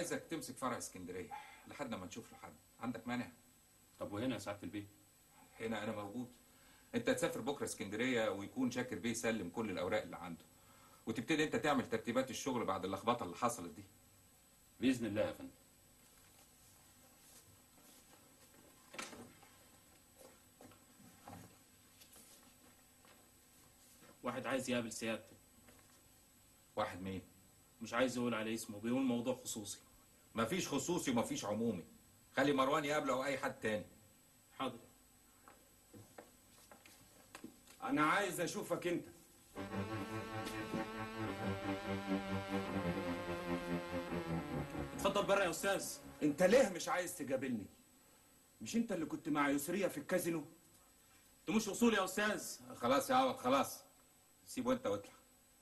عايزك تمسك فرع اسكندريه لحد ما نشوف له حد عندك مانع طب وهنا يا سعاده البيه هنا انا موجود انت تسافر بكره اسكندريه ويكون شاكر بيه سلم كل الاوراق اللي عنده وتبتدي انت تعمل ترتيبات الشغل بعد اللخبطه اللي حصلت دي باذن الله يا فندم واحد عايز يقابل سيادته واحد مين مش عايز يقول على اسمه بيقول موضوع خصوصي مفيش خصوصي ومفيش عمومي خلي مروان يقابله او اي حد تاني حاضر انا عايز اشوفك انت اتفضل بره يا استاذ انت ليه مش عايز تقابلني مش انت اللي كنت مع يسرية في الكازينو ده مش اصول يا استاذ خلاص يا عوض خلاص سيبه انت واطلع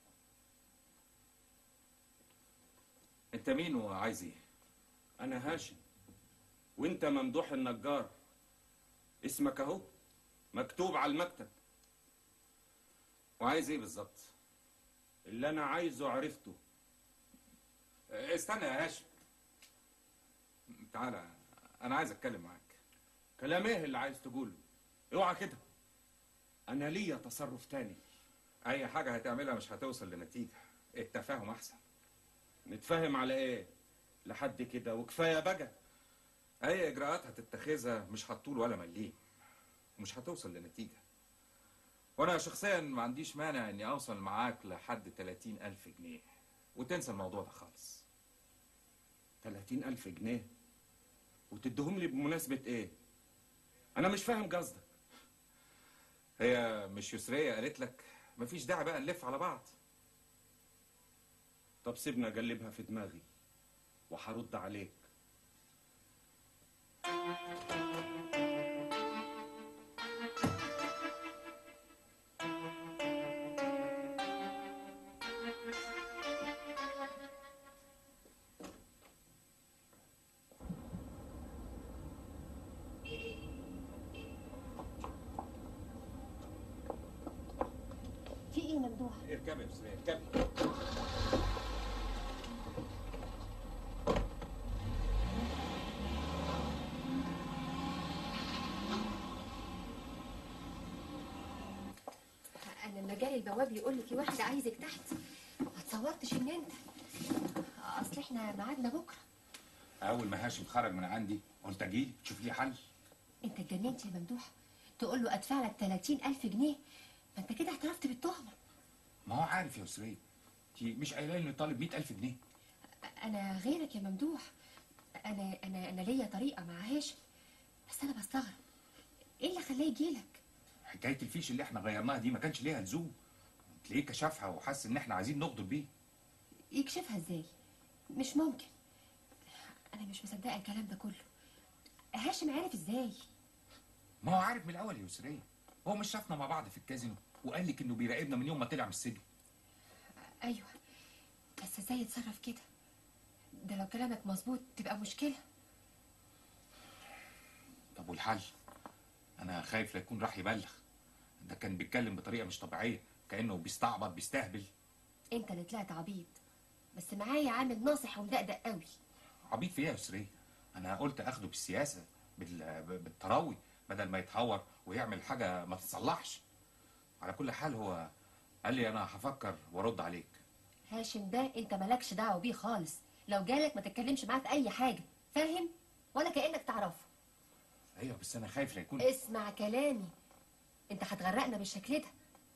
انت مين وعايز ايه انا هاشم وانت ممدوح النجار اسمك اهو مكتوب على المكتب وعايز ايه بالظبط اللي انا عايزه عرفته اه، استنى يا هاشم تعالى انا عايز اتكلم معاك كلام ايه اللي عايز تقوله اوعى كده انا ليا تصرف تاني اي حاجه هتعملها مش هتوصل لنتيجه التفاهم احسن نتفاهم على ايه لحد كده وكفايه بقى اي اجراءات هتتخذها مش هتطول ولا مليم ومش هتوصل لنتيجه وانا شخصيا ما عنديش مانع اني اوصل معاك لحد 30 الف جنيه وتنسى الموضوع ده خالص 30 ألف جنيه وتديهم لي بمناسبة إيه؟ أنا مش فاهم قصدك هي مش يسرية قالت لك مفيش داعي بقى نلف على بعض طب سيبني أقلبها في دماغي وهرد عليك في ايه ممدوح اركبي يا يسرية اركبي انا لما جالي البواب يقول لي في واحد عايزك تحت ما تصورتش ان انت اصل احنا ميعادنا بكره اول ما هاشم خرج من عندي قلت اجيلي تشوف لي حل انت اتجننت يا ممدوح تقول له ادفع لك 30000 جنيه ما انت كده اعترفت بالتهمه ما هو عارف يا يسرية انت مش قايله لي انه طالب 100000 جنيه انا غيرك يا ممدوح انا انا انا ليا طريقه مع هاشم بس انا بستغرب ايه اللي خلاه يجيلك حكايه الفيش اللي احنا غيرناها دي ما كانش ليها لزوم تلاقيه كشفها وحس ان احنا عايزين نغدر بيه يكشفها ازاي مش ممكن انا مش مصدقه الكلام ده كله هاشم عارف ازاي ما هو عارف من الاول يا يسرية هو مش شافنا مع بعض في الكازينو وقال لك انه بيراقبنا من يوم ما طلع من السجن ايوه بس ازاي يتصرف كده ده لو كلامك مظبوط تبقى مشكله طب والحل انا خايف لا يكون راح يبلغ ده كان بيتكلم بطريقه مش طبيعيه كانه بيستعبط بيستهبل انت اللي طلعت عبيط بس معايا عامل ناصح ومدقدق قوي عبيط في ايه يا يسرية انا قلت اخده بالسياسه بال... بالتراوي بدل ما يتهور ويعمل حاجه ما تتصلحش على كل حال هو قال لي انا هفكر وارد عليك هاشم ده انت مالكش دعوه بيه خالص لو جالك ما تتكلمش معاه في اي حاجه فاهم ولا كانك تعرفه ايوه بس انا خايف لا يكون اسمع كلامي انت هتغرقنا بالشكل ده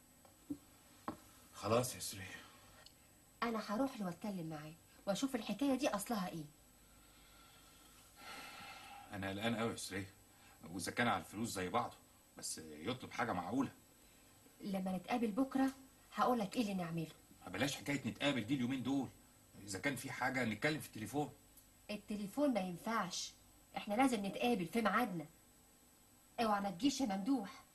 خلاص يا يسرية انا هروح له واتكلم معاه واشوف الحكايه دي اصلها ايه انا قلقان قوي يا يسرية واذا كان على الفلوس زي بعضه بس يطلب حاجه معقوله لما نتقابل بكره هقولك ايه اللي نعمله بلاش حكايه نتقابل دي اليومين دول اذا كان في حاجه نتكلم في التليفون التليفون ما ينفعش احنا لازم نتقابل في ميعادنا اوعى ما تجيش يا ممدوح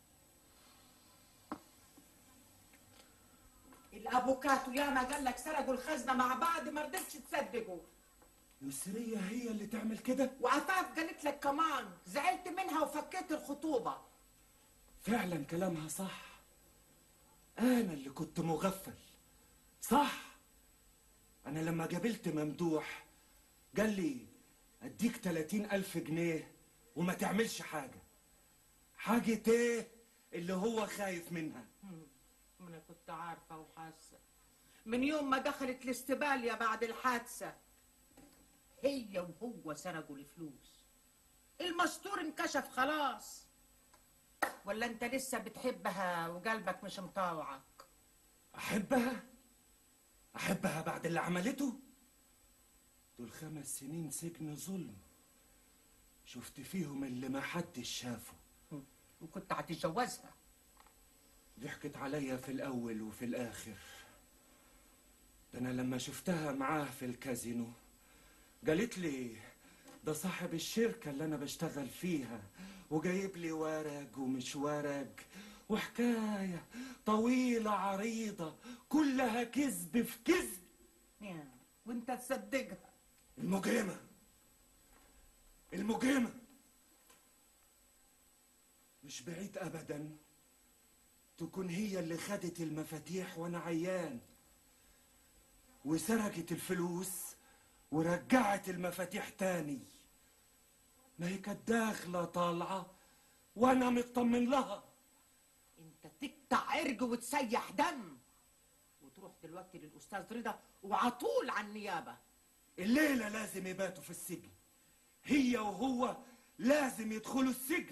الافوكاتو ياما قال لك سرقوا الخزنه مع بعض ما رضيتش تصدقوا يسرية هي اللي تعمل كده وعفاف قالت لك كمان زعلت منها وفكيت الخطوبه فعلا كلامها صح أنا اللي كنت مغفل صح أنا لما قابلت ممدوح قال لي اديك تلاتين الف جنيه وما تعملش حاجة حاجة ايه اللي هو خايف منها انا كنت عارفه وحاسه من يوم ما دخلت الاستباليه بعد الحادثه هي وهو سرقوا الفلوس المستور انكشف خلاص ولا انت لسه بتحبها وقلبك مش مطاوعك احبها احبها بعد اللي عملته دول خمس سنين سجن ظلم شفت فيهم اللي ما حدش شافه وكنت هتتجوزها ضحكت عليا في الأول وفي الآخر ده أنا لما شفتها معاه في الكازينو قالت لي ده صاحب الشركة اللي أنا بشتغل فيها وجايب لي ورق ومش ورق وحكاية طويلة عريضة كلها كذب في كذب يا، وانت تصدقها المجرمة المجرمة مش بعيد أبدا تكون هي اللي خدت المفاتيح وأنا عيان وسرقت الفلوس ورجعت المفاتيح تاني ما هي كانت داخلة طالعة وأنا مطمن لها انت تقطع عرج وتسيح دم وتروح دلوقتي للاستاذ رضا وعطول على النيابه الليلة لازم يباتوا في السجن هي وهو لازم يدخلوا السجن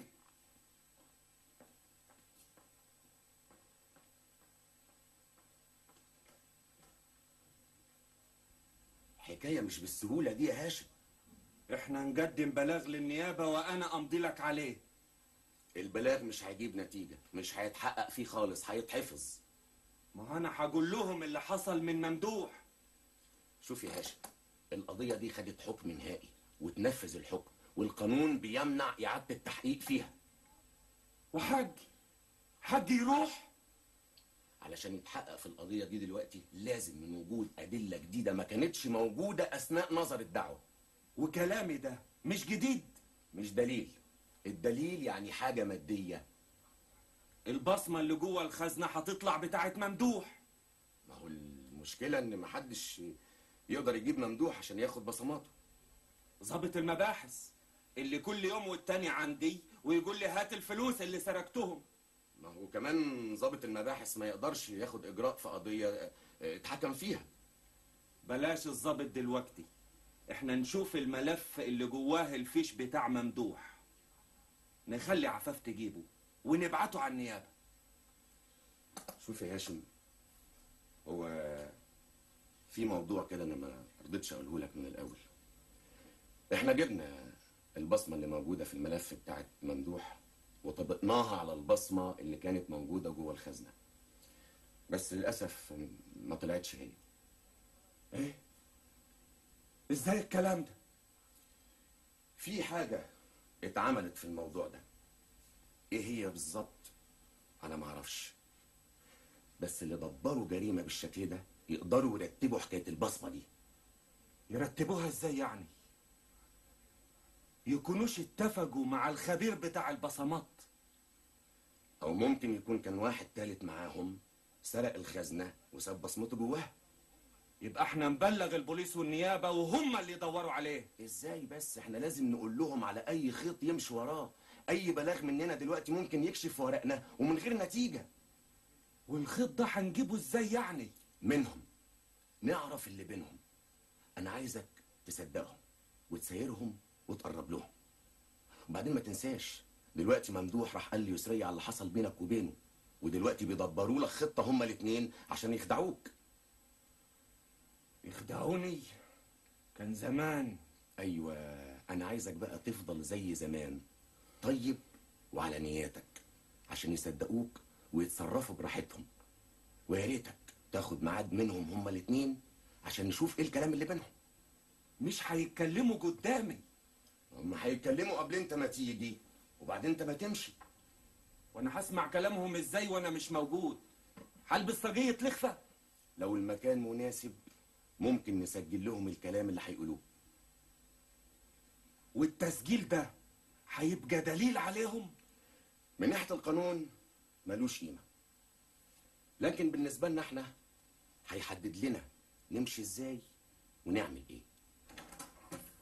حكاية مش بالسهولة دي يا هاشم احنا نقدم بلاغ للنيابة وانا امضي لك عليه البلاغ مش هيجيب نتيجة مش هيتحقق فيه خالص هيتحفظ ما انا هقول لهم اللي حصل من ممدوح شوف يا هاشم القضية دي خدت حكم نهائي وتنفذ الحكم والقانون بيمنع إعادة التحقيق فيها وحج حد يروح علشان يتحقق في القضية دي دلوقتي لازم من وجود أدلة جديدة ما كانتش موجودة أثناء نظر الدعوة وكلامي ده مش جديد مش دليل الدليل يعني حاجة مادية البصمة اللي جوه الخزنة هتطلع بتاعت ممدوح ما هو المشكلة إن محدش يقدر يجيب ممدوح عشان ياخد بصماته ظابط المباحث اللي كل يوم والتاني عندي ويقول لي هات الفلوس اللي سرقتهم ما هو كمان ضابط المباحث ما يقدرش ياخد إجراء في قضية اه، اتحكم فيها بلاش الظابط دلوقتي احنا نشوف الملف اللي جواه الفيش بتاع ممدوح نخلي عفاف تجيبه ونبعته على النيابة شوف يا هاشم هو في موضوع كده انا ما رضيتش اقوله لك من الاول احنا جبنا البصمه اللي موجوده في الملف بتاعت ممدوح وطبقناها على البصمه اللي كانت موجوده جوه الخزنه بس للاسف ما طلعتش هي ايه ازاي الكلام ده في حاجه اتعملت في الموضوع ده ايه هي بالظبط انا ما اعرفش بس اللي دبروا جريمه بالشكل ده يقدروا يرتبوا حكايه البصمه دي يرتبوها ازاي يعني يكونوش اتفقوا مع الخبير بتاع البصمات او ممكن يكون كان واحد تالت معاهم سرق الخزنه وساب بصمته جواها يبقى احنا نبلغ البوليس والنيابة وهم اللي يدوروا عليه ازاي بس احنا لازم نقول لهم على اي خيط يمشي وراه اي بلاغ مننا دلوقتي ممكن يكشف ورقنا ومن غير نتيجه والخيط ده هنجيبه ازاي يعني منهم نعرف اللي بينهم انا عايزك تصدقهم وتسيرهم وتقرب لهم وبعدين ما تنساش دلوقتي ممدوح راح قال لي يسرية على اللي حصل بينك وبينه ودلوقتي بيدبروا لك خطه هما الاتنين عشان يخدعوك يخدعوني كان زمان ايوه انا عايزك بقى تفضل زي زمان طيب وعلى نياتك عشان يصدقوك ويتصرفوا براحتهم ويا ريتك تاخد ميعاد منهم هما الاتنين عشان نشوف ايه الكلام اللي بينهم مش هيتكلموا قدامي هم هيتكلموا قبل انت ما تيجي وبعدين انت ما تمشي وانا هسمع كلامهم ازاي وانا مش موجود هلبس طاقية لخفة لو المكان مناسب ممكن نسجل لهم الكلام اللي هيقولوه والتسجيل ده هيبقى دليل عليهم من ناحيه القانون ملوش قيمه لكن بالنسبه لنا احنا هيحدد لنا نمشي ازاي ونعمل ايه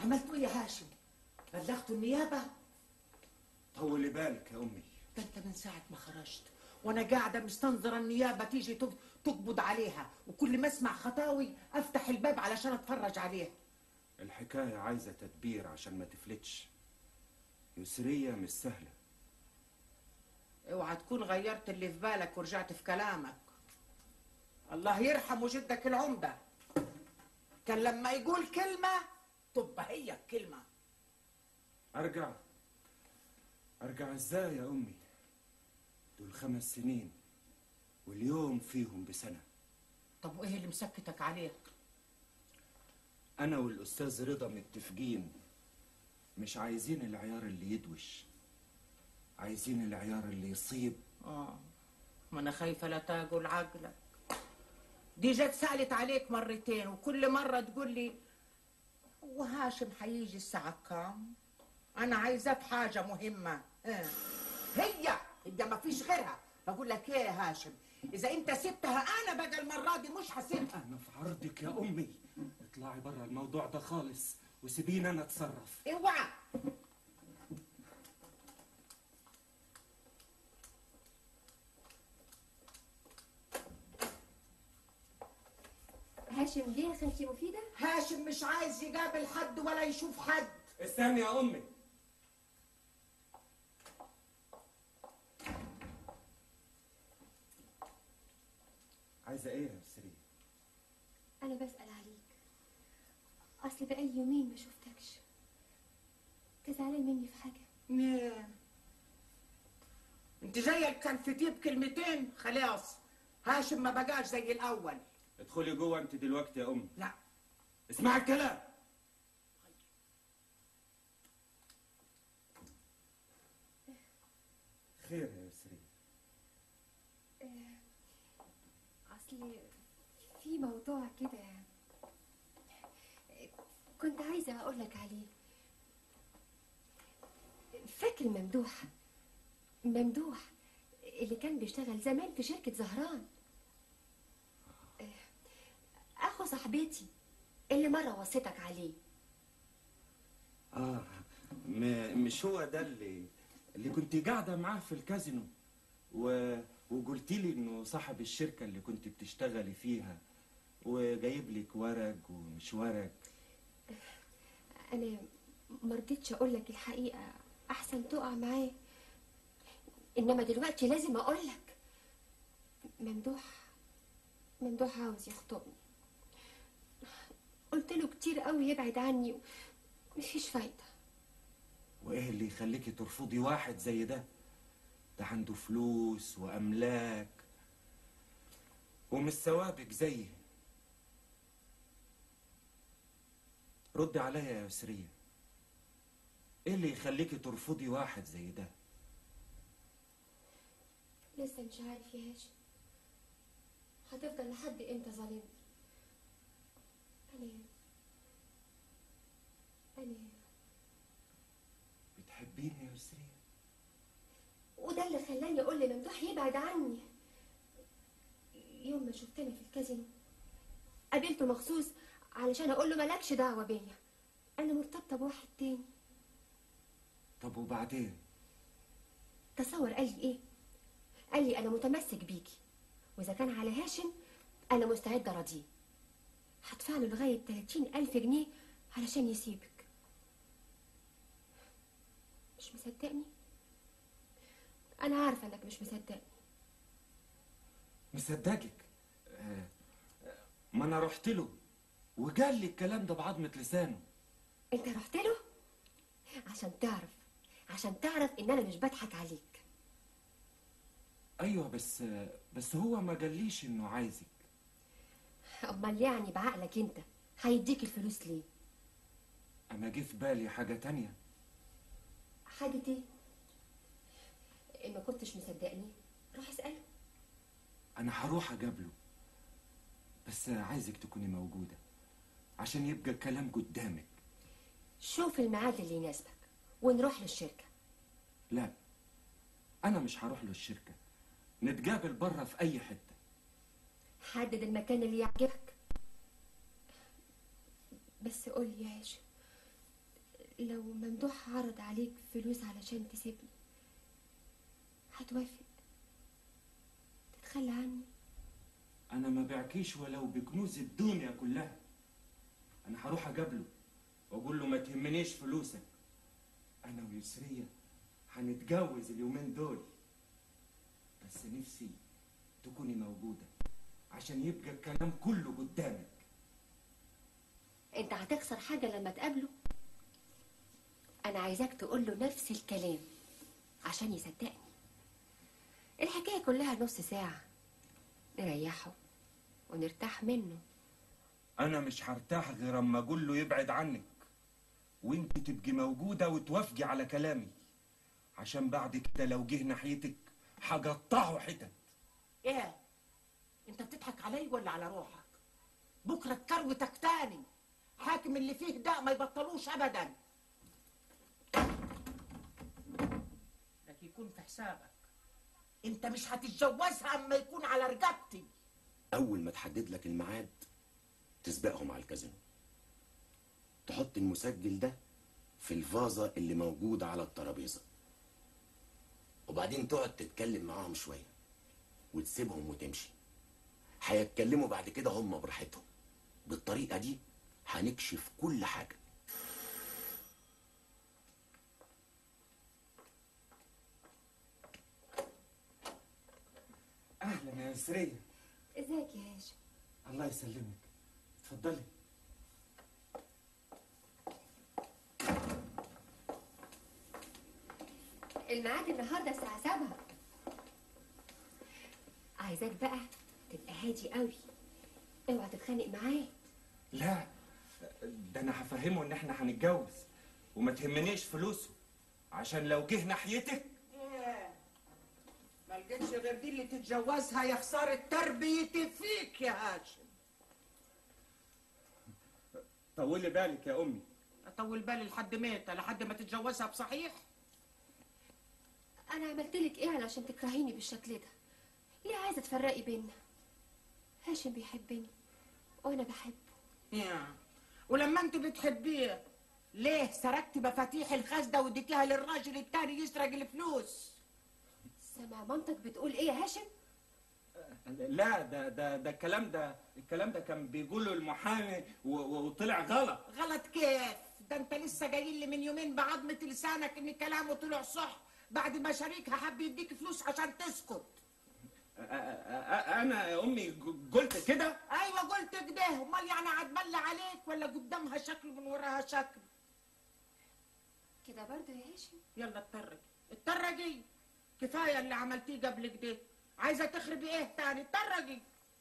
عملتوا ايه يا هاشم بلغتوا النيابه طولي بالك يا امي ده انت من ساعه ما خرجت وانا قاعده مستنظره النيابه تيجي تق- تقبض عليها وكل ما اسمع خطاوي افتح الباب علشان اتفرج عليها الحكايه عايزه تدبير عشان ما تفلتش يسريه مش سهله اوعى تكون غيرت اللي في بالك ورجعت في كلامك الله يرحم جدك العمده كان لما يقول كلمه تبقى هي الكلمه ارجع ارجع ازاي يا امي دول خمس سنين واليوم فيهم بسنه طب وايه اللي مسكتك عليه انا والاستاذ رضا متفقين مش عايزين العيار اللي يدوش عايزين العيار اللي يصيب اه ما انا خايفه لا تاكل عقلك دي جت سالت عليك مرتين وكل مره تقول لي وهاشم حيجي الساعه كام انا عايزاه في حاجه مهمه آه. هي هي ما فيش غيرها بقول لك ايه يا هاشم اذا انت سبتها انا بقى المره دي مش هسيبها انا في عرضك يا امي اطلعي بره الموضوع ده خالص وسيبيني انا اتصرف اوعى هاشم ليه يا خالتي مفيدة؟ هاشم مش عايز يقابل حد ولا يشوف حد استني يا امي عايزه ايه يا سري أنا بسأل عليك أصل بقالي يومين ما شفتكش أنت زعلان مني في حاجة نعم انت جايه الكنفتيه بكلمتين خلاص هاشم ما بقاش زي الاول ادخلي جوه انت دلوقتي يا امي لا اسمعي الكلام خير يا سري أصل في موضوع كده كنت عايزة أقول لك عليه فاكر ممدوح ممدوح اللي كان بيشتغل زمان في شركة زهران أخو صاحبتي اللي مرة وصيتك عليه اه م- مش هو ده اللي اللي كنت قاعده معاه في الكازينو و... وقلت لي انه صاحب الشركه اللي كنت بتشتغلي فيها وجايب لك ورق ومش ورق أنا مرضتش أقول لك الحقيقة أحسن تقع معاه إنما دلوقتي لازم أقول لك ممدوح ممدوح عاوز يخطبني قلت له كتير قوي يبعد عني مفيش فايدة وايه اللي يخليكي ترفضي واحد زي ده ده عنده فلوس واملاك ومش ثوابك زيي ردي عليا يا يسرية ايه اللي يخليكي ترفضي واحد زي ده لسه مش عارف يا هاشم هتفضل لحد امتى ظالمني أنا أنا بتحبيني يا يسرية وده اللي خلاني اقول لممدوح يبعد عني يوم ما شفتنا في الكازينو قابلته مخصوص علشان اقول له مالكش دعوه بيا انا مرتبطه بواحد تاني طب وبعدين تصور قال لي ايه قال لي انا متمسك بيكي واذا كان على هاشم انا مستعده اراضيه هدفع له لغايه 30 الف جنيه علشان يسيبك مش مصدقني انا عارفه انك مش مصدقني مصدقك آه، آه، ما انا رحت له وقال لي الكلام ده بعضمة لسانه انت رحت له عشان تعرف عشان تعرف ان انا مش بضحك عليك ايوه بس بس هو ما قاليش انه عايزك امال يعني بعقلك انت هيديك الفلوس ليه انا جه في بالي حاجه تانية حاجه ايه ان ما كنتش مصدقني روح اساله انا هروح اقابله بس عايزك تكوني موجوده عشان يبقى الكلام قدامك شوف الميعاد اللي يناسبك ونروح للشركه لا انا مش هروح له الشركه نتقابل بره في اي حته حدد المكان اللي يعجبك بس قول لي يا هاشم لو ممدوح عرض عليك فلوس علشان تسيبني هتوافق تتخلى عني انا ما بعكيش ولو بكنوز الدنيا كلها انا هروح اقابله واقول له ما تهمنيش فلوسك انا ويسرية هنتجوز اليومين دول بس نفسي تكوني موجودة عشان يبقى الكلام كله قدامك انت هتخسر حاجة لما تقابله انا عايزاك تقول له نفس الكلام عشان يصدقني الحكاية كلها نص ساعة نريحه ونرتاح منه انا مش هرتاح غير اما اقول له يبعد عنك وانت تبقي موجودة وتوافقي على كلامي عشان بعد كده لو جه ناحيتك هقطعه حتت ايه انت بتضحك علي ولا على روحك بكره كروتك تاني حاكم اللي فيه ده ما يبطلوش ابدا لكن يكون في حسابك انت مش هتتجوزها اما يكون على رقبتي اول ما تحدد لك الميعاد تسبقهم على الكازينو تحط المسجل ده في الفازة اللي موجودة على الترابيزة وبعدين تقعد تتكلم معاهم شوية وتسيبهم وتمشي هيتكلموا بعد كده هم براحتهم بالطريقة دي هنكشف كل حاجة اهلا يا يسرية ازيك يا هاشم الله يسلمك اتفضلي الميعاد النهارده الساعة سبعة عايزاك بقى تبقى هادي قوي اوعى تتخانق معاه لا ده انا هفهمه ان احنا هنتجوز وما تهمنيش فلوسه عشان لو جه ناحيتك ايه ما لقيتش غير دي اللي تتجوزها يا خسارة تربيتي فيك يا هاشم طولي بالك يا امي اطول بالي لحد متى لحد ما تتجوزها بصحيح انا عملت لك ايه علشان تكرهيني بالشكل ده ليه عايزه تفرقي بينا هاشم بيحبني وانا بحبه يا ولما انت بتحبيه ليه سرقت مفاتيح الخزنة واديتيها للراجل التاني يسرق الفلوس سامع مامتك بتقول ايه يا هاشم لا ده ده ده الكلام ده الكلام ده كان بيقوله المحامي و- و- وطلع غلط غلط كيف ده انت لسه جاي لي من يومين بعظمة لسانك ان كلامه طلع صح بعد ما شريكها حب يديك فلوس عشان تسكت أ- أ- أ- انا يا امي ج- قلت كده ايوه قلت كده امال يعني هتبلى عليك ولا قدامها شكل من وراها شكل كده برضه يا هاشم يلا اترجي اترجي كفايه اللي عملتيه قبل كده عايزه تخربي ايه تاني اترجي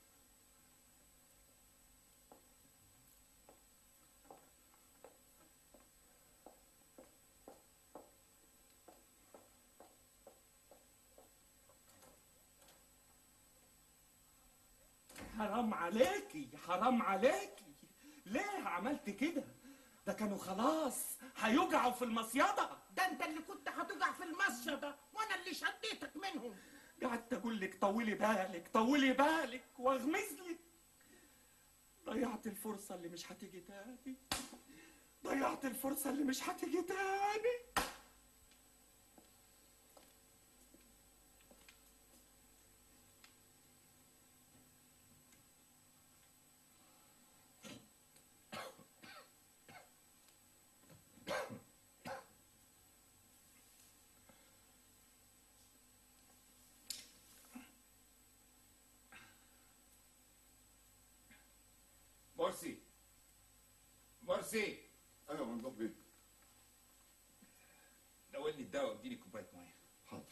حرام عليكي حرام عليكي ليه عملت كده ده كانوا خلاص هيقعوا في المصيدة ده انت اللي كنت هتقع في المصيدة وانا اللي شديتك منهم قعدت اقول لك طولي بالك طولي بالك واغمز لك ضيعت الفرصة اللي مش هتيجي تاني ضيعت الفرصة اللي مش هتيجي تاني مرسي مرسي ايوه ممدوح بيه دول لي الدواء واديني كوبايه ميه حاضر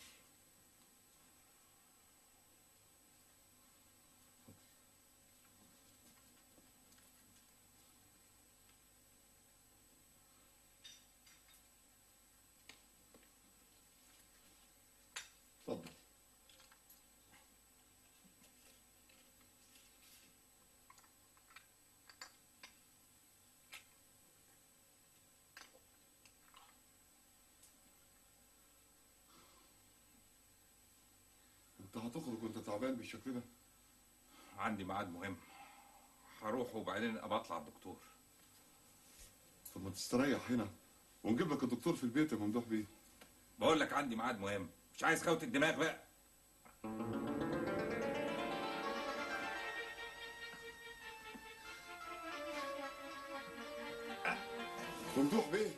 اتفضل انت هتخرج وانت تعبان بالشكل ده عندي ميعاد مهم هروح وبعدين ابقى اطلع الدكتور طب ما تستريح هنا ونجيب لك الدكتور في البيت يا ممدوح بيه بقول لك عندي ميعاد مهم مش عايز خوت الدماغ بقى ممدوح بيه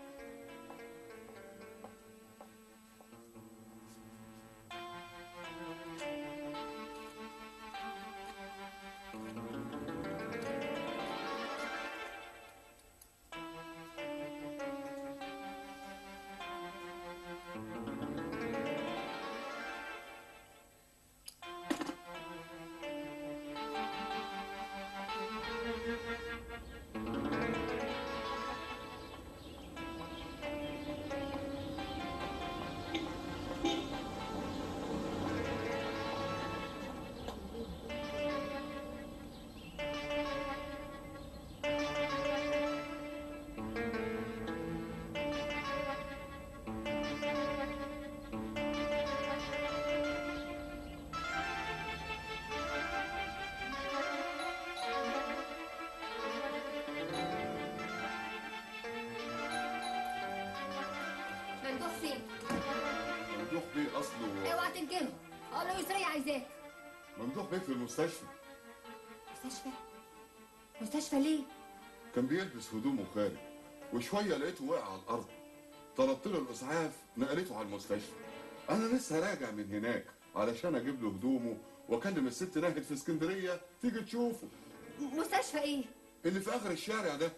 ممدوح فين ممدوح بيه اصله اوعى تنكره اقول له يسرية عايزاك ممدوح بيه في المستشفى مستشفى مستشفى ليه كان بيلبس هدومه خارج وشويه لقيته واقع على الارض طلبت له الاسعاف نقلته على المستشفى انا لسه راجع من هناك علشان اجيب له هدومه واكلم الست ناهد في اسكندريه تيجي تشوفه مستشفى ايه اللي في اخر الشارع ده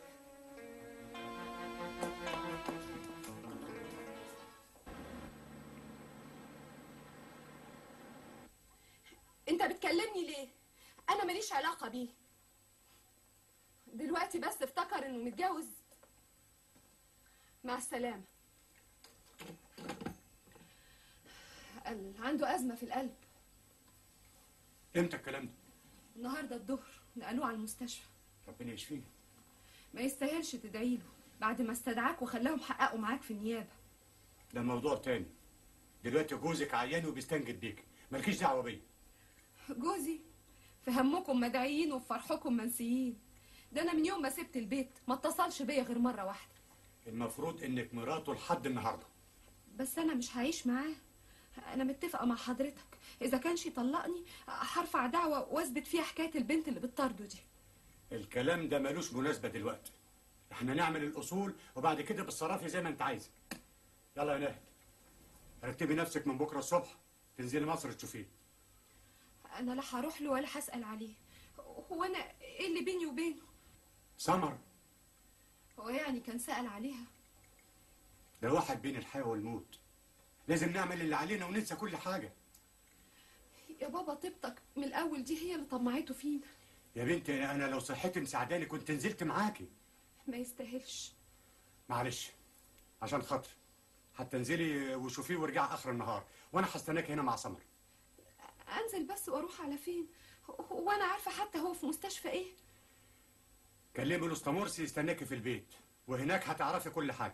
انت بتكلمني ليه انا ماليش علاقه بيه دلوقتي بس افتكر انه متجوز مع السلامه قال عنده ازمه في القلب امتى الكلام ده؟ النهارده الظهر نقلوه على المستشفى ربنا يشفيه ما يستاهلش تدعي له بعد ما استدعاك وخلاهم حققوا معاك في النيابه ده موضوع تاني دلوقتي جوزك عيان وبيستنجد بيك مالكيش دعوه بيا جوزي في همكم مدعيين وفي فرحكم منسيين ده انا من يوم ما سبت البيت ما اتصلش بيا غير مره واحده المفروض انك مراته لحد النهارده بس انا مش هعيش معاه انا متفقه مع حضرتك اذا كانش يطلقني هرفع دعوه واثبت فيها حكايه البنت اللي بتطارده دي الكلام ده ملوش مناسبه دلوقتي احنا نعمل الاصول وبعد كده بالصرافي زي ما انت عايزه يلا يا ناهد رتبي نفسك من بكره الصبح تنزلي مصر تشوفيه انا لا هروح له ولا هسال عليه هو انا ايه اللي بيني وبينه سمر هو يعني كان سال عليها ده واحد بين الحياه والموت لازم نعمل اللي علينا وننسى كل حاجه يا بابا طيبتك من الاول دي هي اللي طمعته فينا يا بنتي انا لو صحتي مساعداني كنت نزلت معاكي ما يستاهلش معلش عشان خاطري حتى انزلي وشوفيه وارجعي اخر النهار وانا هستناك هنا مع سمر انزل بس واروح على فين هو انا عارفه حتى هو في مستشفى ايه كلمي الاسطمورسي يستناكي في البيت وهناك هتعرفي كل حاجه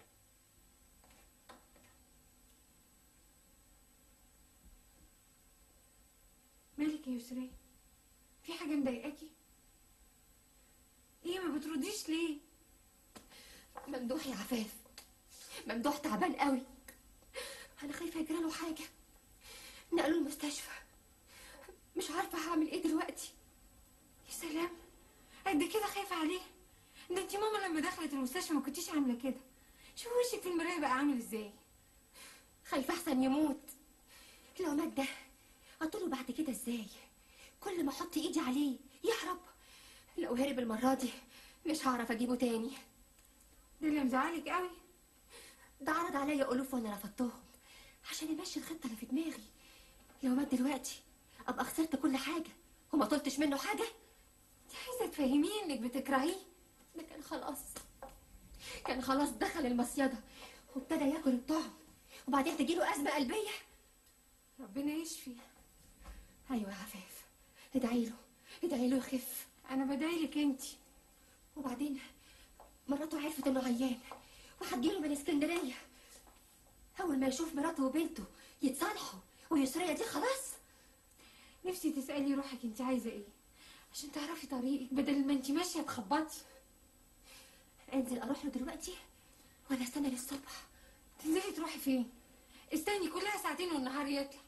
مالك يا يسري في حاجة مضايقاكي ايه ما بترديش ليه ممدوح يا عفاف ممدوح تعبان قوي انا خايفه يجراله حاجه نقلوا المستشفى مش عارفه هعمل ايه دلوقتي يا سلام قد كده خايفة عليه ده انتي ماما لما دخلت المستشفى ما كنتيش عاملة كده شوفي وشك في المراية بقى عامل ازاي خايفه احسن يموت لو مات ده اطوله بعد كده ازاي كل ما احط ايدي عليه يهرب لو هرب المره دي مش هعرف اجيبه تاني ده اللي مزعلك قوي ده عرض عليا الوف وانا رفضتهم عشان يمشي الخطه اللي في دماغي لو مات دلوقتي ابقى خسرت كل حاجه وما طلتش منه حاجه انت عايزة تفهميه انك بتكرهيه ده كان خلاص كان خلاص دخل المصيدة وابتدى ياكل الطعم وبعدين تجيله أزمة قلبية ربنا يشفي أيوة يا عفاف ادعي له ادعي له يخف انا بدايلك انتي وبعدين مراته عرفت انه عيان وهتجيله من اسكندرية أول ما يشوف مراته وبنته يتصالحوا ويسرية دي خلاص نفسي تسألي روحك انت عايزة ايه عشان تعرفي طريقك بدل ما انت ماشية تخبطي انزل اروح له دلوقتي وانا استنى للصبح تنزلي تروحي فين استني كلها ساعتين والنهار يطلع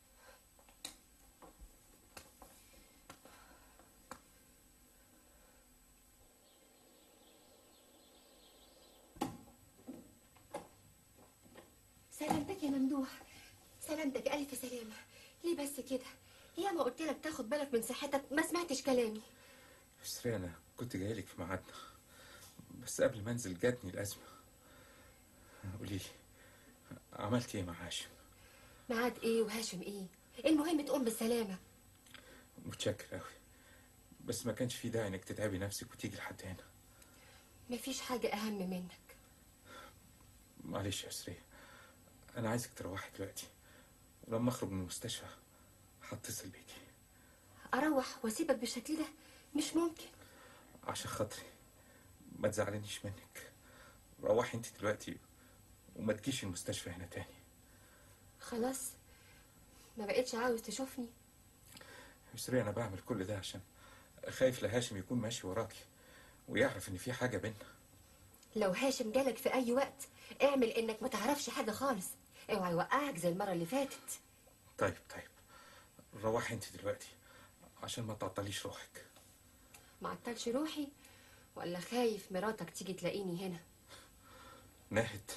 سلامتك يا ممدوح سلامتك الف سلامه ليه بس كده يا ما قلت لك تاخد بالك من صحتك ما سمعتش كلامي يسري انا كنت جاي لك في ميعادنا بس قبل ما انزل جاتني الازمه قولي لي عملت ايه مع هاشم ميعاد ايه وهاشم ايه المهم تقوم بالسلامه متشكر قوي بس ما كانش في داعي انك تتعبي نفسك وتيجي لحد هنا مفيش حاجه اهم منك معلش يا سرية انا عايزك تروحي دلوقتي ولما اخرج من المستشفى هتصل بيكي اروح واسيبك بالشكل ده مش ممكن عشان خاطري ما تزعلنيش منك روحي انت دلوقتي وما تجيش المستشفى هنا تاني خلاص ما بقتش عاوز تشوفني يسري انا بعمل كل ده عشان خايف لهاشم يكون ماشي وراكي ويعرف ان في حاجه بينا لو هاشم جالك في اي وقت اعمل انك ما تعرفش حاجه خالص اوعى يوقعك زي المره اللي فاتت طيب طيب روحي انت دلوقتي عشان ما تعطليش روحك ما عطلش روحي ولا خايف مراتك تيجي تلاقيني هنا ناهد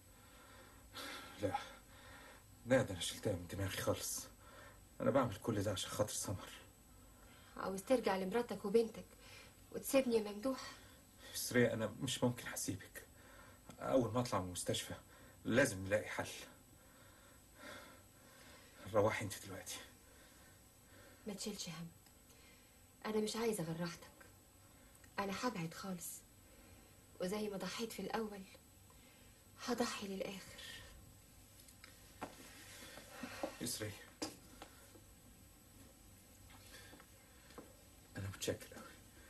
لا لا ده انا شلتها من دماغي خالص انا بعمل كل ده عشان خاطر سمر عاوز ترجع لمراتك وبنتك وتسيبني يا ممدوح سرية انا مش ممكن هسيبك اول ما اطلع من المستشفى لازم نلاقي حل روحي انت دلوقتي ما تشيلش هم انا مش عايزه غير راحتك انا هبعد خالص وزي ما ضحيت في الاول هضحي للاخر يسري انا متشكر قوي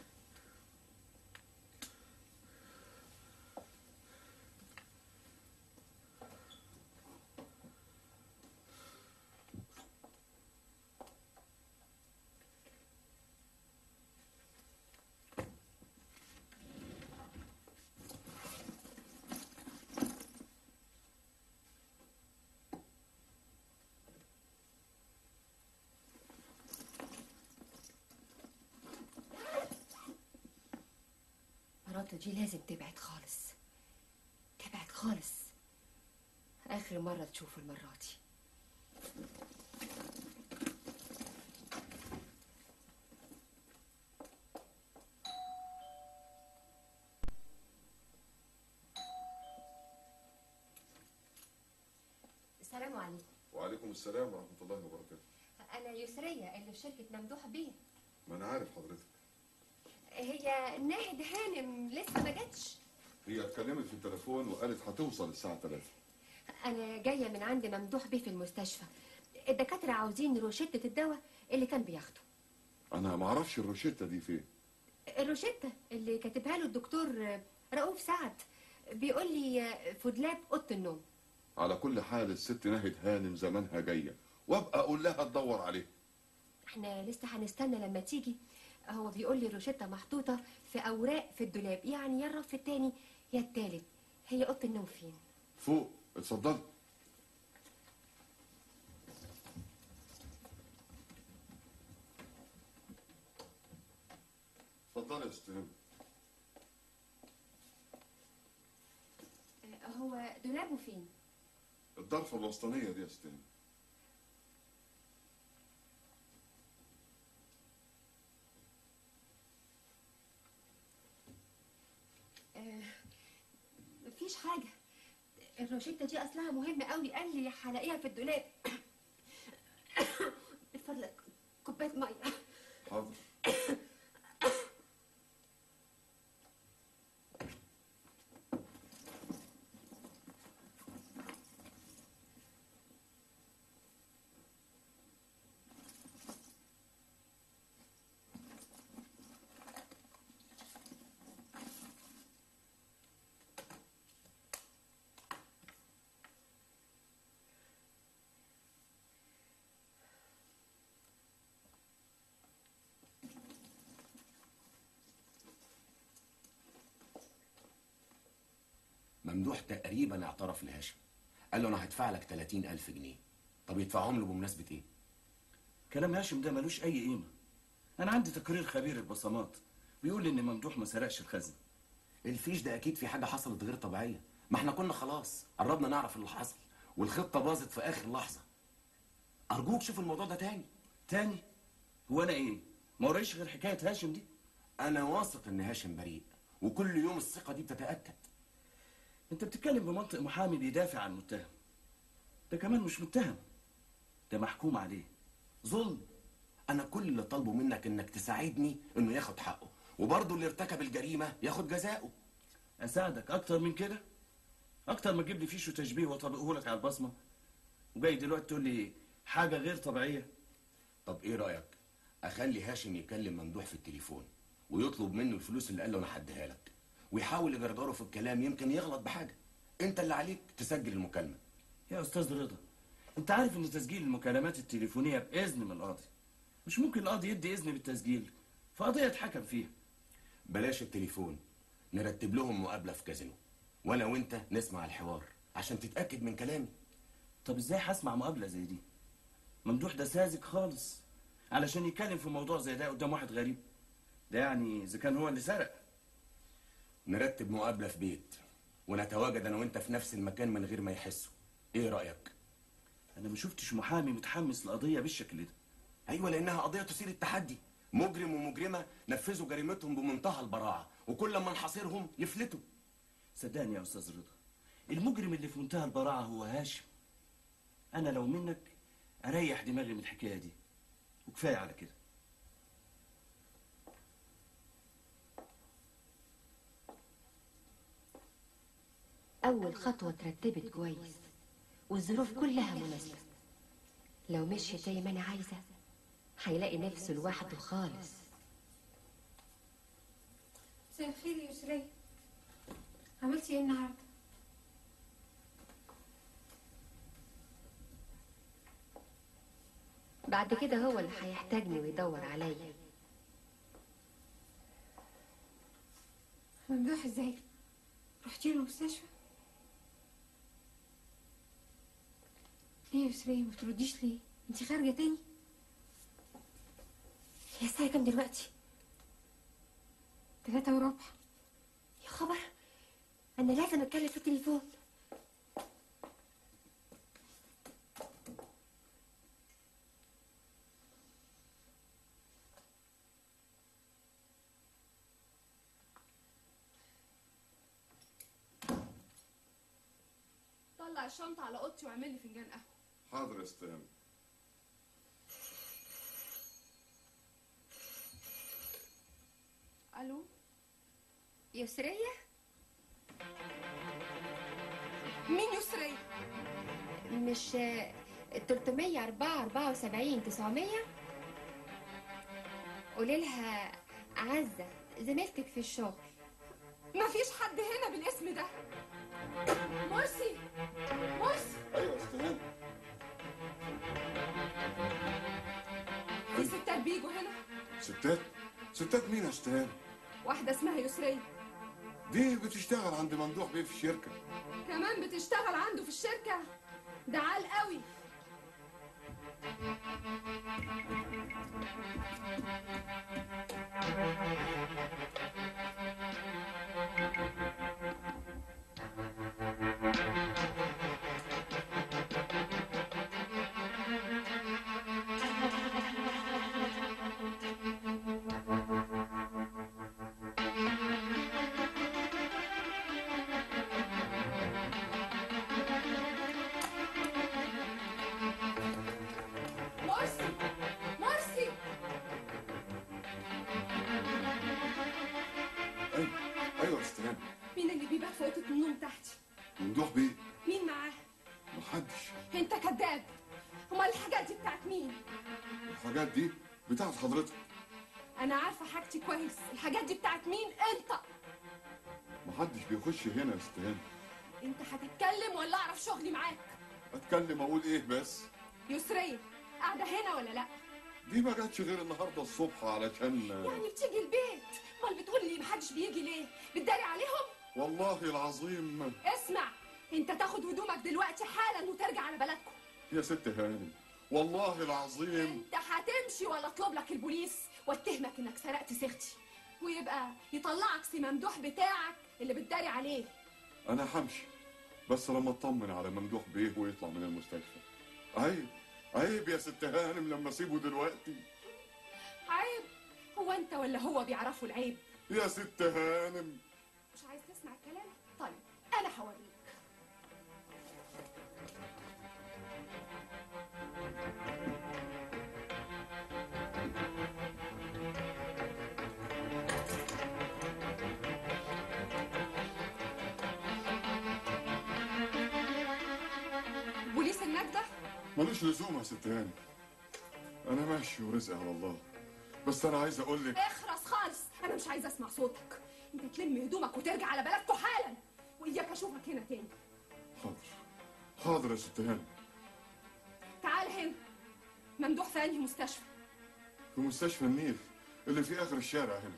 مراته دي لازم تبعد خالص تبعد خالص اخر مره تشوفه المره دي السلام عليكم وعليكم السلام ورحمة الله وبركاته انا يسرية اللي في شركه ممدوح بيه ما أنا عارف حضرتك هي ناهد هانم لسه ما جاتش هي اتكلمت في التليفون وقالت هتوصل الساعة 3 انا جايه من عند ممدوح بيه في المستشفى الدكاتره عاوزين روشته الدواء اللي كان بياخده أنا ما أعرفش الروشتة دي فين الروشته اللي كاتبها له الدكتور رؤوف سعد بيقول لي في دولاب اوضه النوم على كل حال الست ناهد هانم زمانها جاية وابقى أقول لها تدور عليه احنا لسه هنستنى لما تيجي هو بيقول لي الروشته محطوطه في اوراق في الدولاب يعني يا الرف التاني يا التالت هي اوضه النوم فين فوق اتفضل اتفضل يا ست هند هو دولابه فين الضرفة الوسطانية دي يا ست هند آه، مفيش حاجة الروشتة دي أصلها مهمة قوي قال لي هلاقيها في الدولاب من فضلك كوباية مية حاضر ممدوح تقريبا اعترف لهاشم قال له انا هدفع لك 30 الف جنيه طب يدفعهم له بمناسبه ايه كلام هاشم ده ملوش اي قيمه انا عندي تقرير خبير البصمات بيقول ان ممدوح ما سرقش الخزنه الفيش ده اكيد في حاجه حصلت غير طبيعيه ما احنا كنا خلاص قربنا نعرف اللي حصل والخطه باظت في اخر لحظه ارجوك شوف الموضوع ده تاني تاني هو انا ايه ما ورايش غير حكايه هاشم دي انا واثق ان هاشم بريء وكل يوم الثقه دي بتتاكد انت بتتكلم بمنطق محامي بيدافع عن متهم ده كمان مش متهم ده محكوم عليه ظلم انا كل اللي طالبه منك انك تساعدني انه ياخد حقه وبرضه اللي ارتكب الجريمه ياخد جزاؤه اساعدك اكتر من كده اكتر ما تجيب لي فيش وتشبيه واطبقه لك على البصمه وجاي دلوقتي تقول لي حاجه غير طبيعيه طب ايه رايك اخلي هاشم يكلم ممدوح في التليفون ويطلب منه الفلوس اللي قال له انا هديها لك ويحاول يجرجره في الكلام يمكن يغلط بحاجه انت اللي عليك تسجل المكالمه يا استاذ رضا انت عارف ان تسجيل المكالمات التليفونيه باذن من القاضي مش ممكن القاضي يدي اذن بالتسجيل في قضيه اتحكم فيها بلاش التليفون نرتب لهم مقابله في كازينو وانا وانت نسمع الحوار عشان تتاكد من كلامي طب ازاي هسمع مقابله زي دي ممدوح ده ساذج خالص علشان يتكلم في موضوع زي ده قدام واحد غريب ده يعني اذا كان هو اللي سرق نرتب مقابله في بيت ونتواجد انا وانت في نفس المكان من غير ما يحسوا ايه رايك انا ما شفتش محامي متحمس لقضيه بالشكل ده ايوه لانها قضيه تثير التحدي مجرم ومجرمه نفذوا جريمتهم بمنتهى البراعه وكل ما نحاصرهم يفلتوا صدقني يا استاذ رضا المجرم اللي في منتهى البراعه هو هاشم انا لو منك اريح دماغي من الحكايه دي وكفايه على كده أول خطوة اترتبت كويس والظروف كلها مناسبة لو مشي زي ما أنا عايزة هيلاقي نفسه لوحده خالص مساء الخير يا يسرية عملتي ايه النهارده؟ بعد كده هو اللي هيحتاجني ويدور عليا ممدوح ازاي؟ رحتي له المستشفى؟ ليه يا يسرية ما بترديش ليه؟ انت خارجة تاني؟ هي الساعة كام دلوقتي؟ تلاتة وربع يا خبر أنا لازم أتكلم في التليفون طلع الشنطة على اوضتي واعمل لي فنجان قهوة حاضر يا استاذ الو يسرية مين يسرية؟ مش 304 74 900 قولي لها عزة زميلتك في الشغل مفيش حد هنا بالاسم ده مرسي مرسي ايوه يا استاذ في ستات بيجوا هنا ستات ستات مين يا استاذ واحدة اسمها يسرية دي بتشتغل عند ممدوح بيه في الشركه كمان بتشتغل عنده في الشركة ده عال قوي مرسي مرسي ايوه ايوه يا استاذ مين اللي بيبات في اوضه النوم تحتي ممدوح بيه مين معاه محدش انت كذاب امال الحاجات دي بتاعت مين الحاجات دي بتاعت حضرتك انا عارفه حاجتي كويس الحاجات دي بتاعت مين انت محدش بيخش هنا يا استاذ انت هتتكلم ولا اعرف شغلي معاك اتكلم اقول ايه بس يسرية قاعده هنا ولا لا دي ما جاتش غير النهارده الصبح علشان يعني بتيجي البيت امال بتقول لي محدش بيجي ليه بتداري عليهم والله العظيم اسمع انت تاخد هدومك دلوقتي حالا وترجع على بلدكم يا ست هانم والله العظيم انت هتمشي ولا اطلب لك البوليس واتهمك انك سرقت سيختي ويبقى يطلعك سي ممدوح بتاعك اللي بتداري عليه انا همشي بس لما اطمن على ممدوح بيه ويطلع من المستشفى عيب عيب يا ست هانم لما اسيبه دلوقتي عيب هو انت ولا هو بيعرفوا العيب يا ست هانم مش عايز تسمع الكلام طيب انا هوريك بوليس النجدة ملوش لزوم يا ست هانم انا ماشي ورزقي على الله بس انا عايز اقول لك اخرس خالص انا مش عايزه اسمع صوتك انت تلم هدومك وترجع على بلدكوا حالا واياك اشوفك هنا تاني حاضر حاضر يا ست هانم تعال هنا ممدوح في انهي مستشفى في مستشفى النيل اللي في اخر الشارع هنا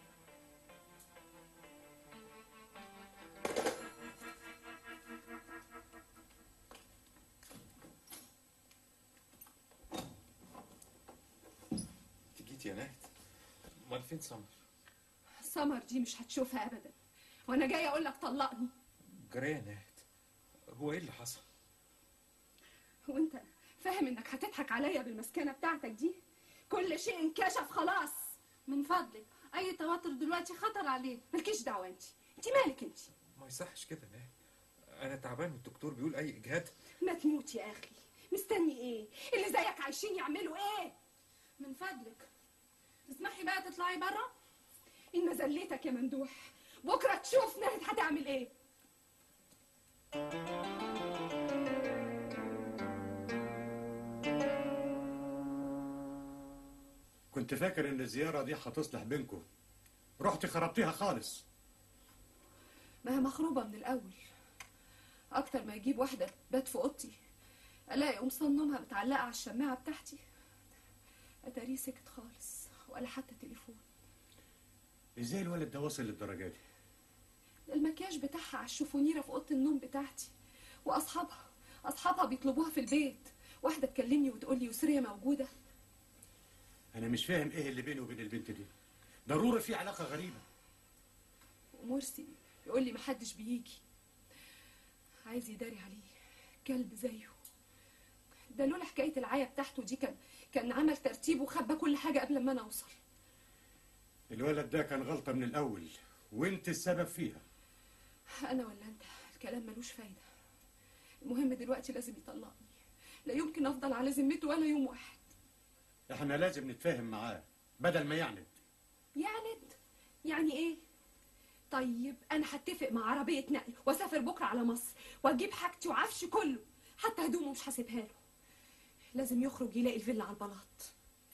انت جيت يا نهد امال فين سمر سمر دي مش هتشوفها ابدا وانا جاي اقول لك طلقني جرى يا نهد هو ايه اللي حصل هو انت فاهم انك هتضحك عليا بالمسكنه بتاعتك دي كل شيء انكشف خلاص من فضلك اي توتر دلوقتي خطر عليه مالكيش دعوه انت انت مالك انت ما يصحش كده يا نهد انا تعبان والدكتور بيقول اي اجهاد ما تموت يا اخي مستني ايه اللي زيك عايشين يعملوا ايه من فضلك تسمحي بقى تطلعي بره ان ما زليتك يا ممدوح بكره تشوف نهد هتعمل ايه كنت فاكر ان الزيارة دي هتصلح بينكم رحت خربتيها خالص ما هي مخروبه من الاول اكتر ما يجيب واحده بات في اوضتي الاقي قمصان نومها متعلقه على الشماعه بتاعتي اتاريه سكت خالص ولا حتى تليفون ازاي الولد ده وصل للدرجة دي المكياج بتاعها على الشوفونيره في اوضه النوم بتاعتي واصحابها اصحابها بيطلبوها في البيت واحده تكلمني وتقول لي يسريه موجوده انا مش فاهم ايه اللي بينه وبين البنت دي ضروري في علاقة غريبة ومرسي يقول لي محدش بيجي عايز يداري عليه كلب زيه ده لولا حكايه العايه بتاعته دي كان كان عمل ترتيب وخبى كل حاجه قبل ما انا اوصل الولد ده كان غلطة من الاول وانت السبب فيها انا ولا انت الكلام ملوش فايده المهم دلوقتي لازم يطلقني لا يمكن افضل على ذمته ولا يوم واحد احنا لازم نتفاهم معاه بدل ما يعند يعند يعني ايه طيب انا هتفق مع عربيه نقل واسافر بكره على مصر واجيب حاجتي وعفشي كله حتى هدومه مش هسيبها له لازم يخرج يلاقي الفيلا على البلاط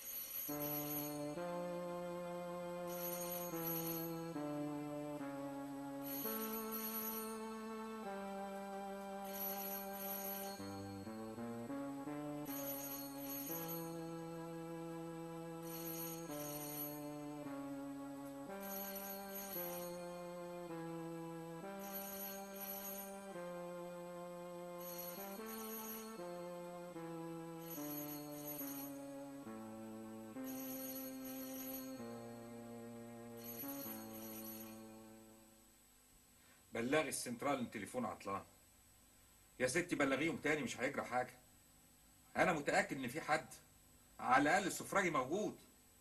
بلغي السنترال ان تليفون عطلان يا ستي بلغيهم تاني مش هيجرى حاجه انا متاكد ان في حد على الاقل السفراجي موجود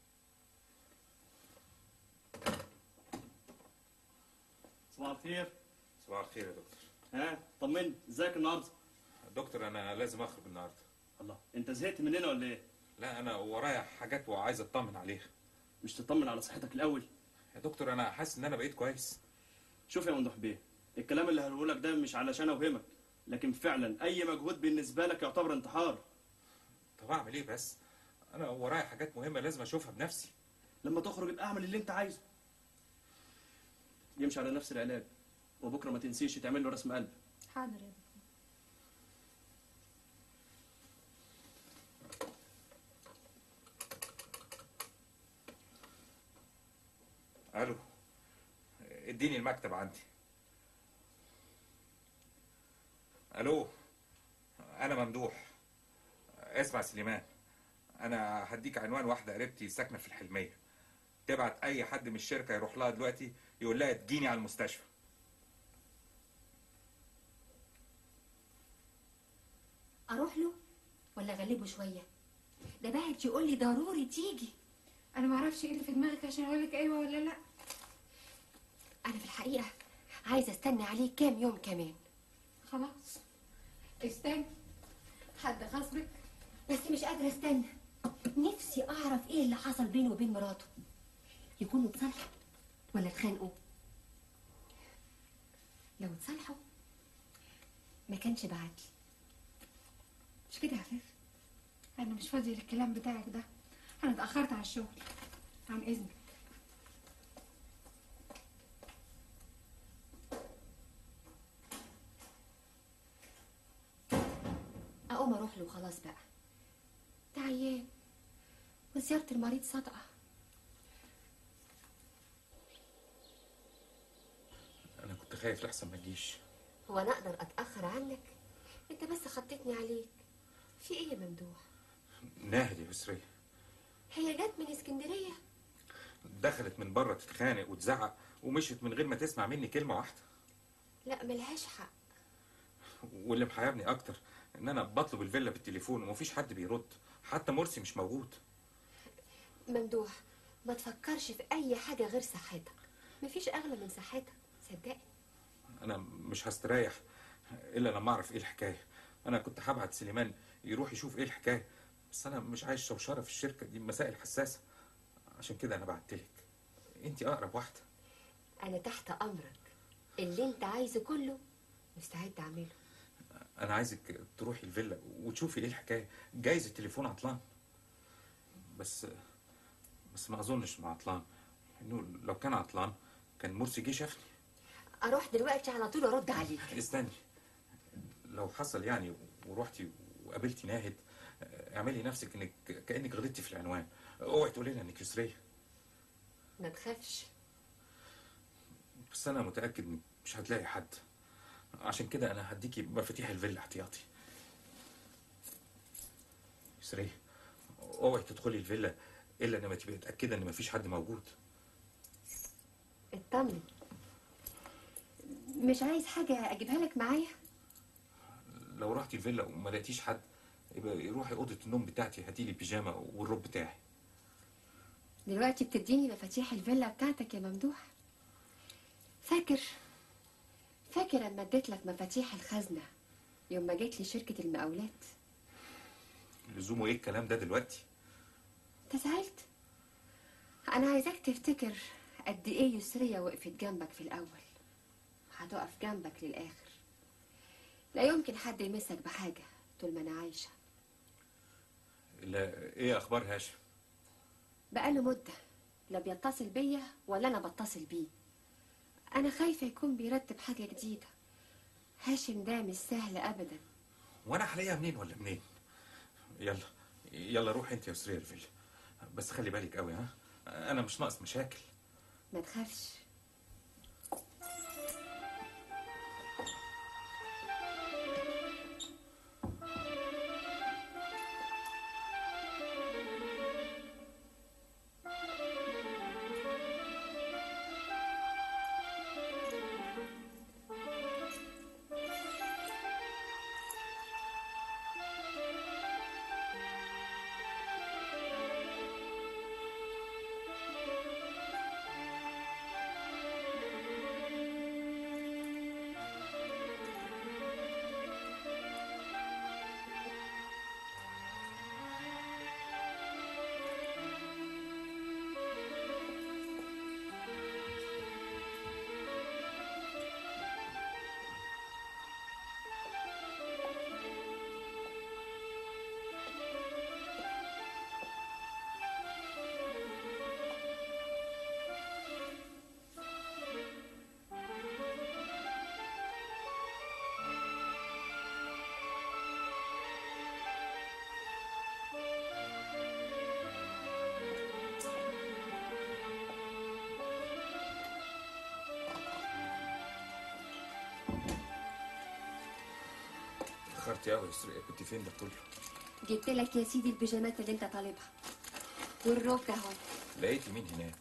صباح الخير صباح الخير يا دكتور ها طمني ازيك النهارده دكتور انا لازم اخرج النهارده الله انت زهقت مننا ولا ايه لا انا ورايا حاجات وعايز اطمن عليها مش تطمن على صحتك الاول يا دكتور انا حاسس ان انا بقيت كويس شوف يا ممدوح بيه الكلام اللي هقوله لك ده مش علشان اوهمك لكن فعلا اي مجهود بالنسبه لك يعتبر انتحار طب اعمل ايه بس انا ورايا حاجات مهمه لازم اشوفها بنفسي لما تخرج ابقى اعمل اللي انت عايزه يمشي على نفس العلاج وبكره ما تنسيش تعمل له رسم قلب حاضر يا دكتور الو اديني المكتب عندي الو انا ممدوح اسمع سليمان انا هديك عنوان واحده قريبتي ساكنه في الحلميه تبعت اي حد من الشركه يروح لها دلوقتي يقول لها تجيني على المستشفى اروح له ولا اغلبه شويه ده بعت يقول لي ضروري تيجي انا ما اعرفش ايه اللي في دماغك عشان اقول لك ايوه ولا لا انا في الحقيقه عايزه استنى عليه كام يوم كمان خلاص استنى حد غصبك بس مش قادره استنى نفسي اعرف ايه اللي حصل بينه وبين مراته يكونوا اتصالحوا ولا اتخانقوا لو اتصالحوا ما كانش بعتلي مش كده يا عفاف انا مش فاضيه للكلام بتاعك ده انا اتاخرت على الشغل عن اذنك اقوم اروح له وخلاص بقى ده عيان وزياره المريض صدقه انا كنت خايف لحسن ما تجيش هو انا اقدر اتاخر عنك انت بس خطتني عليك في ايه يا ممدوح ناهد يا يسرية هي جت من اسكندريه دخلت من بره تتخانق وتزعق ومشيت من غير ما تسمع مني كلمه واحده لا ملهاش حق واللي محيرني اكتر ان انا بطلب الفيلا بالتليفون ومفيش حد بيرد حتى مرسي مش موجود ممدوح ما تفكرش في اي حاجه غير صحتك مفيش اغلى من صحتك صدقني انا مش هستريح الا لما اعرف ايه الحكايه انا كنت هبعت سليمان يروح يشوف ايه الحكايه بس انا مش عايز شوشره في الشركه دي مسائل حساسه عشان كده انا بعتلك انت اقرب واحده انا تحت امرك اللي انت عايزه كله مستعد اعمله انا عايزك تروحي الفيلا وتشوفي ايه الحكايه جايز التليفون عطلان بس بس ما اظنش انه عطلان انه لو كان عطلان كان مرسي جه شافني اروح دلوقتي على طول ارد عليك استني لو حصل يعني ورحتي وقابلتي ناهد اعملي نفسك انك كانك غلطتي في العنوان اوعي تقولي لها انك يسريه ما تخافش بس انا متاكد انك مش هتلاقي حد عشان كده انا هديكي مفاتيح الفيلا احتياطي يسريه اوعي تدخلي الفيلا الا لما تبقي متاكده ان مفيش حد موجود اطمن مش عايز حاجه اجيبها لك معايا لو رحتي الفيلا وما لقيتيش حد يبقى روحي اوضه النوم بتاعتي هاتي لي بيجامه والروب بتاعي دلوقتي بتديني مفاتيح الفيلا بتاعتك يا ممدوح فاكر فاكر لما اديت لك مفاتيح الخزنه يوم ما جيت لي شركه المقاولات لزومه ايه الكلام ده دلوقتي انت زعلت انا عايزاك تفتكر قد ايه يسرية وقفت جنبك في الاول هتقف جنبك للاخر لا يمكن حد يمسك بحاجه طول ما انا عايشه لا ايه اخبار هاشم بقاله مده لا بيتصل بيا ولا انا بتصل بيه انا خايفه يكون بيرتب حاجه جديده هاشم ده مش سهل ابدا وانا هلاقيها منين ولا منين يلا يلا روح انت يا يسرية الفيلا بس خلي بالك قوي ها انا مش ناقص مشاكل ما تخافش اتأخرت قوي يا سرية كنت فين ده كله جبت لك يا سيدي البيجامات اللي انت طالبها والروب ده اهو لقيت مين هناك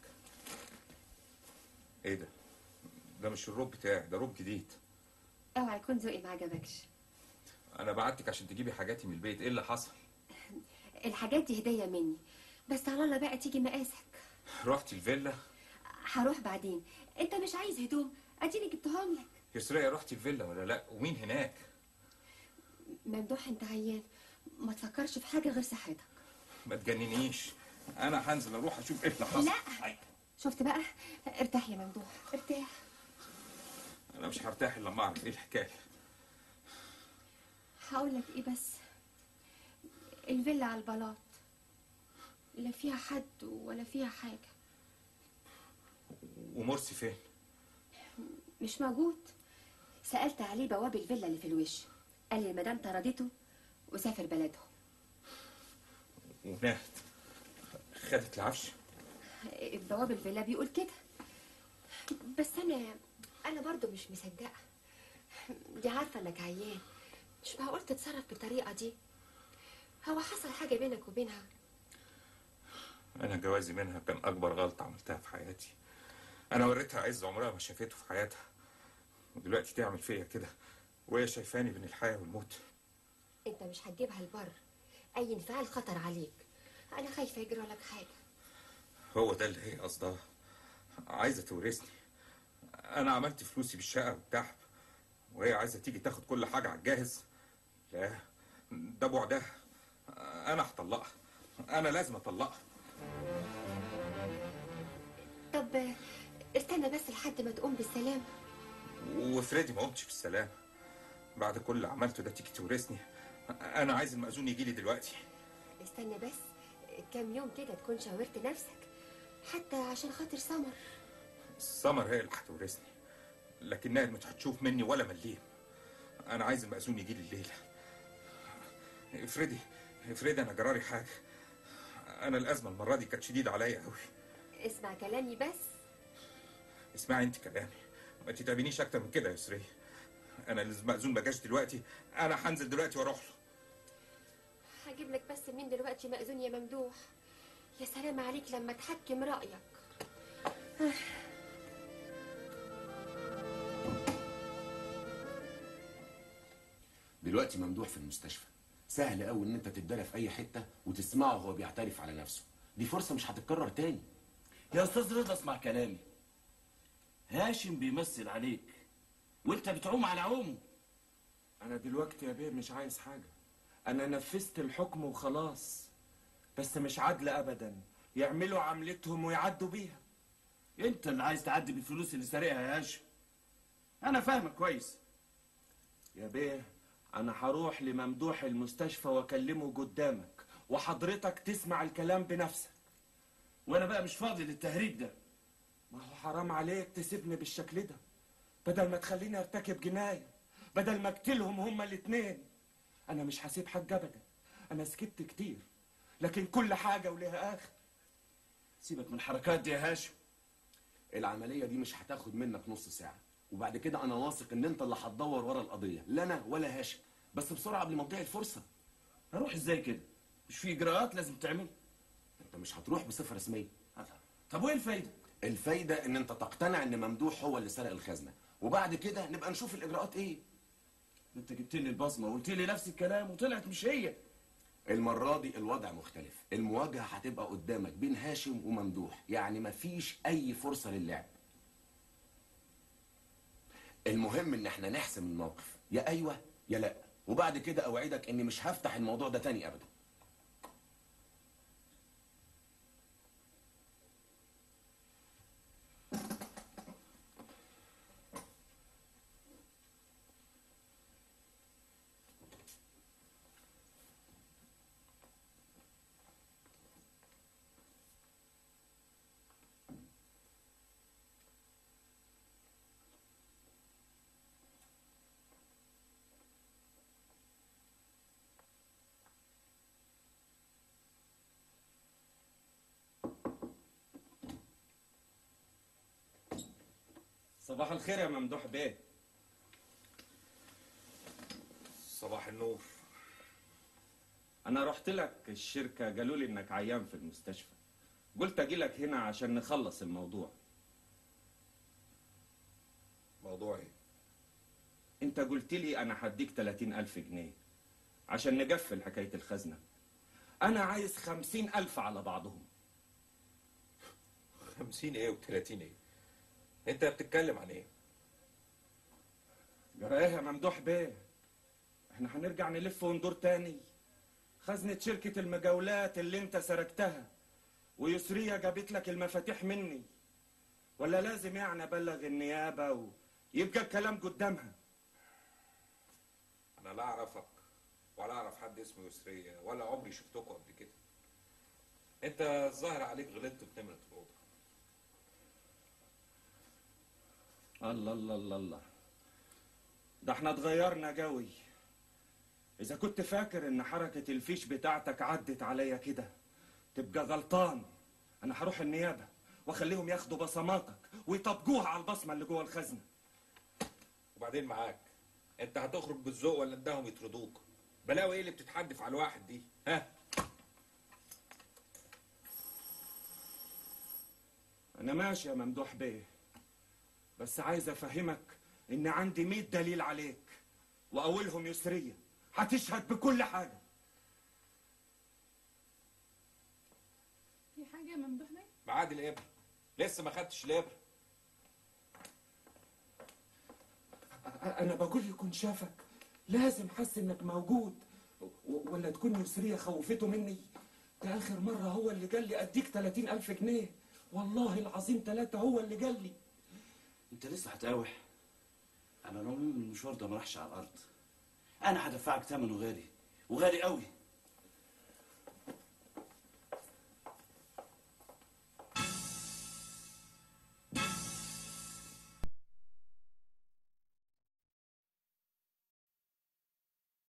ايه ده ده مش الروب بتاعي ده روب جديد اوعى يكون ذوقي ما عجبكش انا بعتك عشان تجيبي حاجاتي من البيت ايه اللي حصل الحاجات دي هديه مني بس على الله بقى تيجي مقاسك رحتي الفيلا هروح بعدين انت مش عايز هدوم اديني جبتهم لك يا سرية رحتي الفيلا ولا لا ومين هناك ممدوح انت عيان ما تفكرش في حاجه غير صحتك ما تجننيش انا هنزل اروح اشوف ايه اللي حصل لا شفت بقى ارتاح يا ممدوح ارتاح انا مش هرتاح الا لما اعرف ايه الحكايه هقول لك ايه بس الفيلا على البلاط لا فيها حد ولا فيها حاجه ومرسي فين مش موجود سالت عليه بواب الفيلا اللي في الوش قال لي المدام طردته وسافر بلدهم ونهد خدت العفش بواب الفيلا بيقول كده بس انا انا برضو مش مصدقه دي عارفه انك عيان مش معقول تتصرف بالطريقه دي هو حصل حاجه بينك وبينها انا جوازي منها كان اكبر غلطه عملتها في حياتي انا وريتها عز عمرها ما شافته في حياتها ودلوقتي تعمل فيا كده وهي شايفاني بين الحياه والموت انت مش هتجيبها البر اي انفعال خطر عليك انا خايفه يجرى لك حاجه هو ده اللي هي قصدها عايزه تورثني انا عملت فلوسي بالشقه والتعب وهي عايزه تيجي تاخد كل حاجه على الجاهز لا ده بعدها انا هطلقها انا لازم اطلقها طب استنى بس لحد ما تقوم بالسلام وفريدي ما قمتش بالسلام بعد كل اللي عملته ده تيجي تورثني انا عايز المأذون يجي لي دلوقتي استنى بس كام يوم كده تكون شاورت نفسك حتى عشان خاطر سمر سمر هي اللي هتورثني لكنها مش هتشوف مني ولا مليم انا عايز المأذون يجي لي الليله افرضي افرضي انا جرالي حاجه انا الازمه المره دي كانت شديده عليا قوي اسمع كلامي بس اسمعي انت كلامي ما تتعبنيش اكتر من كده يا يسري انا المأذون ما جاش دلوقتي انا هنزل دلوقتي واروح له هجيب لك بس مين دلوقتي مأذون يا ممدوح يا سلام عليك لما تحكم رأيك دلوقتي ممدوح في المستشفى سهل قوي ان انت تتدرى في اي حته وتسمعه وهو بيعترف على نفسه دي فرصه مش هتتكرر تاني يا استاذ رضا اسمع كلامي هاشم بيمثل عليك وانت بتعوم على عومه انا دلوقتي يا بيه مش عايز حاجه انا نفذت الحكم وخلاص بس مش عدل ابدا يعملوا عملتهم ويعدوا بيها انت اللي عايز تعدي بالفلوس اللي سارقها يا هاشم انا فاهمك كويس يا بيه انا هروح لممدوح المستشفى واكلمه قدامك وحضرتك تسمع الكلام بنفسك وانا بقى مش فاضي للتهريج ده ما هو حرام عليك تسيبني بالشكل ده بدل ما تخليني ارتكب جنايه بدل ما اقتلهم هما الاتنين انا مش هسيب حاجه ابدا انا سكت كتير لكن كل حاجه وليها اخر سيبك من الحركات دي يا هاشم العمليه دي مش هتاخد منك نص ساعه وبعد كده انا واثق ان انت اللي هتدور ورا القضيه لا انا ولا هاشم بس بسرعه قبل ما تضيع الفرصه هروح ازاي كده مش في اجراءات لازم تعمل انت مش هتروح بصفه رسميه طب وايه الفايده الفايده ان انت تقتنع ان ممدوح هو اللي سرق الخزنه وبعد كده نبقى نشوف الاجراءات ايه انت جبت لي البصمه وقلت لي نفس الكلام وطلعت مش هي المرة دي الوضع مختلف المواجهة هتبقى قدامك بين هاشم وممدوح يعني مفيش أي فرصة للعب المهم إن احنا نحسم الموقف يا أيوة يا لأ وبعد كده أوعدك إني مش هفتح الموضوع ده تاني أبدا صباح الخير يا ممدوح بيه صباح النور انا رحت لك الشركه قالوا لي انك عيان في المستشفى قلت اجي لك هنا عشان نخلص الموضوع موضوع ايه انت قلت لي انا هديك 30 الف جنيه عشان نقفل حكايه الخزنه انا عايز خمسين الف على بعضهم خمسين ايه وتلاتين ايه انت بتتكلم عن ايه جرايه يا ممدوح بيه احنا هنرجع نلف وندور تاني خزنة شركة المجاولات اللي انت سرقتها ويسرية جابت لك المفاتيح مني ولا لازم يعني ابلغ النيابة ويبقى الكلام قدامها انا لا اعرفك ولا اعرف حد اسمه يسرية ولا عمري شفتكم قبل كده انت الظاهر عليك غلطت في نمرة الأوضة الله الله الله الله ده احنا اتغيرنا قوي اذا كنت فاكر ان حركة الفيش بتاعتك عدت عليا كده تبقى غلطان انا هروح النيابة واخليهم ياخدوا بصماتك ويطبقوها على البصمة اللي جوه الخزنة وبعدين معاك انت هتخرج بالذوق ولا اداهم يطردوك بلاوي ايه اللي بتتحدف على الواحد دي ها انا ماشي يا ممدوح بيه بس عايز افهمك ان عندي مية دليل عليك واولهم يسرية هتشهد بكل حاجة في حاجة يا ممدوح بيه؟ معاد الابره لسه ما خدتش الابره انا بقول يكون شافك لازم حس انك موجود و- ولا تكون يسرية خوفته مني ده اخر مرة هو اللي قال لي اديك 30 الف جنيه والله العظيم ثلاثة هو اللي قال لي انت لسه هتقاوح انا العموم المشوار ده ما راحش على الارض انا هدفعك ثمنه غالي وغالي قوي